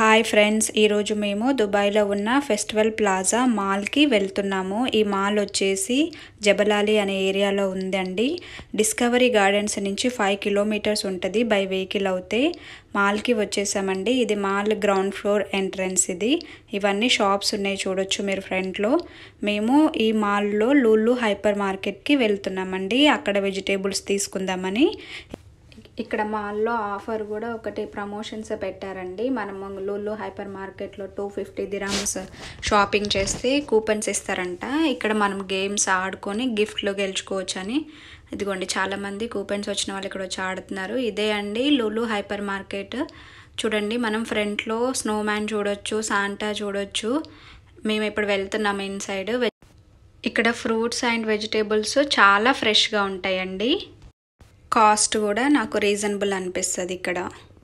hi friends ఈరోజు మేము దుబాయ్లో ఉన్న ఫెస్టివల్ ప్లాజా మాల్కి వెళ్తున్నాము ఈ మాల్ వచ్చేసి జబలాలి అనే ఏరియాలో ఉందండి డిస్కవరీ గార్డెన్స్ నుంచి ఫైవ్ కిలోమీటర్స్ ఉంటుంది బై వెహికల్ అవుతే మాల్కి వచ్చేసామండి ఇది మాల్ గ్రౌండ్ ఫ్లోర్ ఎంట్రన్స్ ఇది ఇవన్నీ షాప్స్ ఉన్నాయి చూడొచ్చు మీరు ఫ్రంట్లో మేము ఈ మాల్లో లూలు హైపర్ మార్కెట్కి వెళ్తున్నామండి అక్కడ వెజిటేబుల్స్ తీసుకుందామని ఇక్కడ మాల్లో ఆఫర్ కూడా ఒకటి ప్రమోషన్స్ పెట్టారండి మనం లూలు హైపర్ మార్కెట్లో టూ ఫిఫ్టీ దిరామ్స్ షాపింగ్ చేస్తే కూపన్స్ ఇస్తారంట ఇక్కడ మనం గేమ్స్ ఆడుకొని గిఫ్ట్లు గెలుచుకోవచ్చు అని ఇదిగోండి చాలామంది కూపన్స్ వచ్చిన వాళ్ళు ఇక్కడ వచ్చి ఆడుతున్నారు ఇదే అండి లూలు హైపర్ మార్కెట్ చూడండి మనం ఫ్రంట్లో స్నో మ్యాన్ చూడొచ్చు శాంటా చూడొచ్చు మేము ఇప్పుడు వెళ్తున్నాం ఇన్సైడ్ ఇక్కడ ఫ్రూట్స్ అండ్ వెజిటేబుల్స్ చాలా ఫ్రెష్గా ఉంటాయండి కాస్ట్ కూడా నాకు రీజనబుల్ అనిపిస్తుంది ఇక్కడ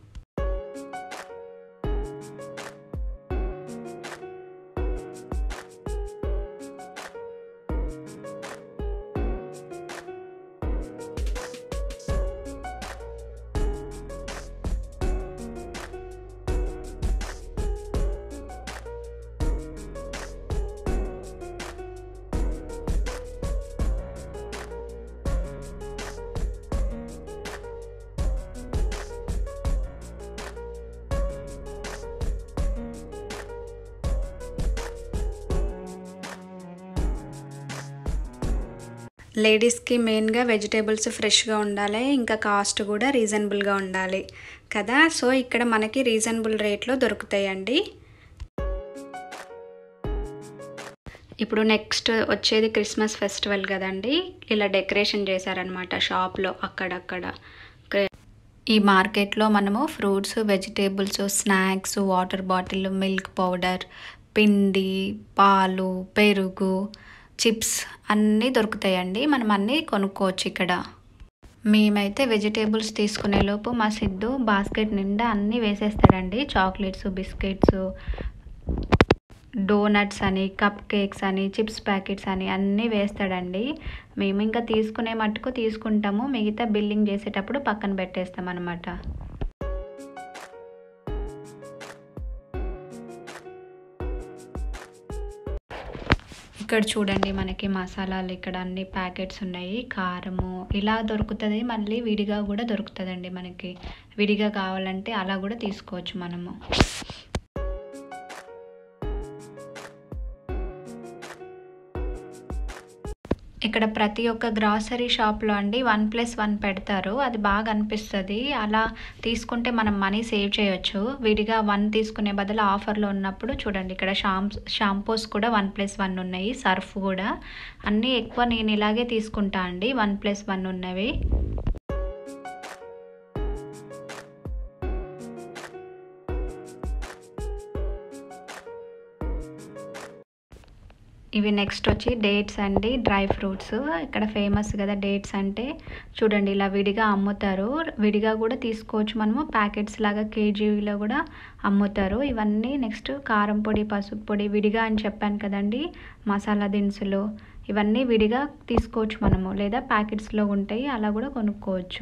లేడీస్కి మెయిన్గా వెజిటేబుల్స్ ఫ్రెష్గా ఉండాలి ఇంకా కాస్ట్ కూడా రీజనబుల్గా ఉండాలి కదా సో ఇక్కడ మనకి రీజనబుల్ రేట్లో దొరుకుతాయండి ఇప్పుడు నెక్స్ట్ వచ్చేది క్రిస్మస్ ఫెస్టివల్ కదండి ఇలా డెకరేషన్ చేశారనమాట షాప్లో అక్కడక్కడ ఈ మార్కెట్లో మనము fruits vegetables snacks water bottle milk powder పిండి పాలు పెరుగు చిప్స్ అన్నీ దొరుకుతాయండి మనం అన్నీ కొనుక్కోవచ్చు ఇక్కడ మేమైతే వెజిటేబుల్స్ తీసుకునే లోపు మా సిద్ధు బాస్కెట్ నిండా అన్నీ వేసేస్తాడండి చాక్లెట్స్ బిస్కెట్స్ డోనట్స్ అని కప్ కేక్స్ అని చిప్స్ ప్యాకెట్స్ అని అన్నీ వేస్తాడండి మేము ఇంకా తీసుకునే మట్టుకు తీసుకుంటాము మిగతా బిల్లింగ్ చేసేటప్పుడు పక్కన పెట్టేస్తాం అనమాట ఇక్కడ చూడండి మనకి మసాలాలు ఇక్కడ అన్ని ప్యాకెట్స్ ఉన్నాయి కారము ఇలా దొరుకుతుంది మళ్ళీ విడిగా కూడా దొరుకుతుందండి మనకి విడిగా కావాలంటే అలా కూడా తీసుకోవచ్చు మనము ఇక్కడ ప్రతి ఒక్క గ్రాసరీ షాప్లో అండి వన్ ప్లస్ వన్ పెడతారు అది బాగా అనిపిస్తుంది అలా తీసుకుంటే మనం మనీ సేవ్ చేయొచ్చు విడిగా వన్ తీసుకునే బదులు ఆఫర్లో ఉన్నప్పుడు చూడండి ఇక్కడ షాంప్స్ షాంపూస్ కూడా వన్ ప్లస్ వన్ ఉన్నాయి సర్ఫ్ కూడా అన్నీ ఎక్కువ నేను ఇలాగే తీసుకుంటా అండి వన్ ప్లస్ వన్ ఉన్నవి ఇవి నెక్స్ట్ వచ్చి డేట్స్ అండి డ్రై ఫ్రూట్స్ ఇక్కడ ఫేమస్ కదా డేట్స్ అంటే చూడండి ఇలా విడిగా అమ్ముతారు విడిగా కూడా తీసుకోవచ్చు మనము ప్యాకెట్స్ లాగా కేజీలో కూడా అమ్ముతారు ఇవన్నీ నెక్స్ట్ కారం పొడి పసుపు పొడి విడిగా అని చెప్పాను కదండి మసాలా దినుసులు ఇవన్నీ విడిగా తీసుకోవచ్చు మనము లేదా ప్యాకెట్స్లో ఉంటాయి అలా కూడా కొనుక్కోవచ్చు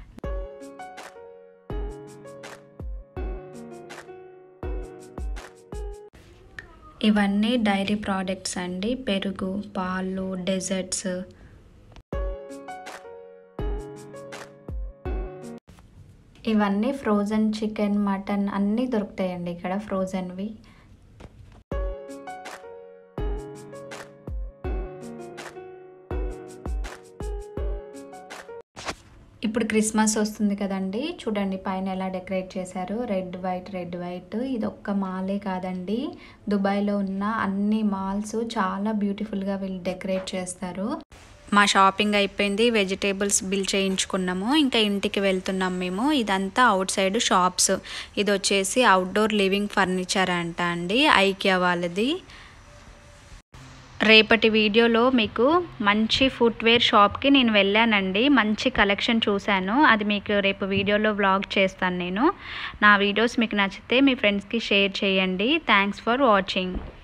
ఇవన్నీ డైరీ ప్రోడక్ట్స్ అండి పెరుగు పాలు డెజర్ట్స్ ఇవన్నీ ఫ్రోజన్ చికెన్ మటన్ అన్నీ దొరుకుతాయండి ఇక్కడ ఫ్రోజన్వి ఇప్పుడు క్రిస్మస్ వస్తుంది కదండి చూడండి పైన ఎలా డెకరేట్ చేశారు రెడ్ వైట్ రెడ్ వైట్ ఇది ఒక్క మాలే కాదండి దుబాయ్లో ఉన్న అన్ని మాల్స్ చాలా బ్యూటిఫుల్గా వీళ్ళు డెకరేట్ చేస్తారు మా షాపింగ్ అయిపోయింది వెజిటేబుల్స్ బిల్ చేయించుకున్నాము ఇంకా ఇంటికి వెళ్తున్నాం మేము ఇదంతా అవుట్ సైడ్ షాప్స్ ఇది వచ్చేసి అవుట్డోర్ లివింగ్ ఫర్నిచర్ అంట అండి ఐకియా వాళ్ళది రేపటి వీడియోలో మీకు మంచి ఫుట్వేర్ షాప్కి నేను వెళ్ళానండి మంచి కలెక్షన్ చూశాను అది మీకు రేపు వీడియోలో వ్లాగ్ చేస్తాను నేను నా వీడియోస్ మీకు నచ్చితే మీ ఫ్రెండ్స్కి షేర్ చేయండి థ్యాంక్స్ ఫర్ వాచింగ్